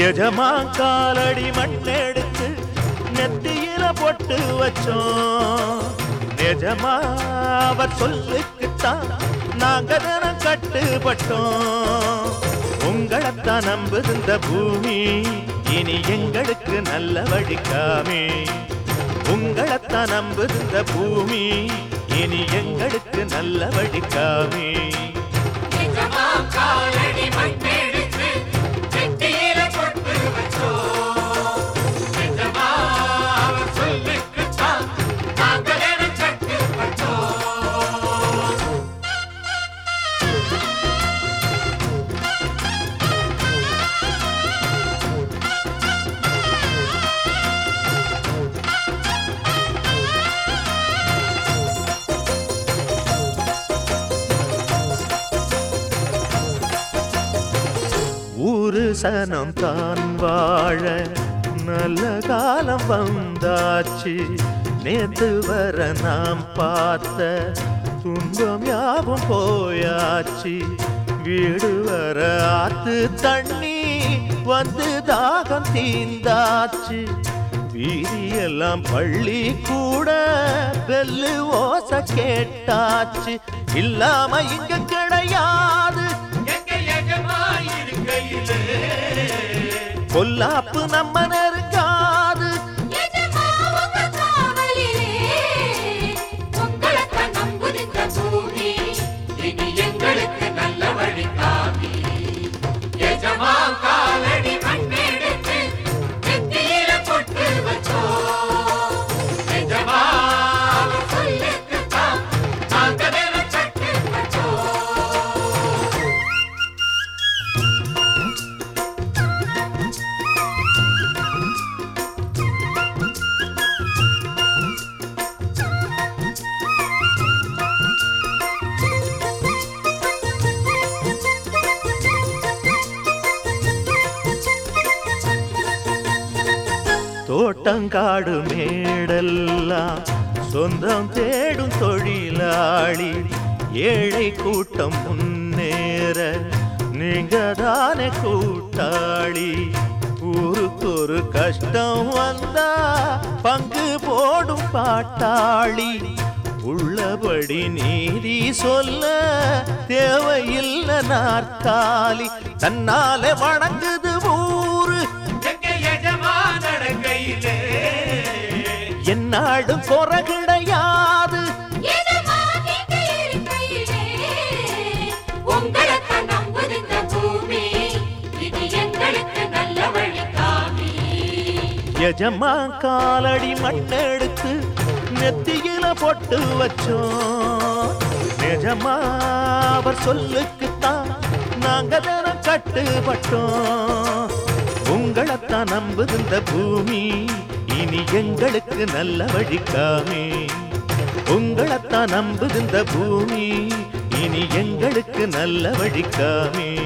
எஜமா காலடி மண்ணெடுத்து நெத்தியில பொட்டு வச்சோம் நிஜமா அவர் சொல்லுக்குத்தான் நாங்க தினம் கட்டுப்பட்டோம் உங்களைத்தான் நம்புது இந்த பூமி இனி எங்களுக்கு நல்ல வழிக்காமே உங்களைத்தான் நம்புது இந்த பூமி இனி எங்களுக்கு நல்ல வழிக்காமே நிஜமா காலடி மண்ணெடுத்து நெத்தியில பொட்டு வச்சோம். நிஜமா அவர் சொல்லுக்குத்தான் நாங்கள் என கட்டுப்பட்டோம். ஊரு சனம் தான் வாழ நல்ல காலம் வந்தாச்சு நேத்து வர நாம் பார்த்த துன்பம் யாவும் போயாச்சு வீடு வர ஆத்து தண்ணி வந்து தாகம் தீந்தாச்சு வீதியெல்லாம் பள்ளி கூட வெல்லு ஓச கேட்டாச்சு இல்லாம இங்க கிடையாது எங்க எஜமா இருக்கையிலே பொல்லாப்பு நம்ம நெருங்காது நிஜமா உங்க காவலிலே உங்களைத்தான் நம்புது இந்த பூமி இனி எங்களுக்கு நல்ல வழி காமி எஜமா காலடி மண்ணெடுத்து நெத்தியில பொட்டு வச்சோம் நிஜமா அவர் சொல்லுக்குத்தான் நாங்க தினம் கட்டுப்பட்டோம் தோட்டங்காடு மேடெல்லாம் சொந்தம் தேடும் தொழிலாளி ஏழை கூட்டம் முன்னேற நீங்க தானே கூட்டாளி ஊருக்கு ஒரு கஷ்டம் வந்தா பங்கு போடும் பாட்டாளி உள்ளபடி நீதி சொல்ல தேவையில்லை நாற்காலி தன்னாலே வணங்குது ஊரு எங்க எஜமா நடக்கையிலே என்னாடும் குறை கிடையாது எஜமா நீங்க இருக்கையிலே உங்களைத்தான் நம்புது இந்த பூமி இது எங்களுக்கு நல்ல வழி காமி எஜமா காலடி மண்ணெடுத்து நெத்தியில பொட்டு வச்சோம் நிஜமா அவர் சொல்லுக்குத்தான் நாங்க தினம் கட்டுப்பட்டோம் உங்களைத்தான் நம்புது இந்த பூமி இனி எங்களுக்கு நல்ல வழிக்காமே உங்களைத்தான் நம்புது இந்த பூமி இனி எங்களுக்கு நல்ல வழிக்காமே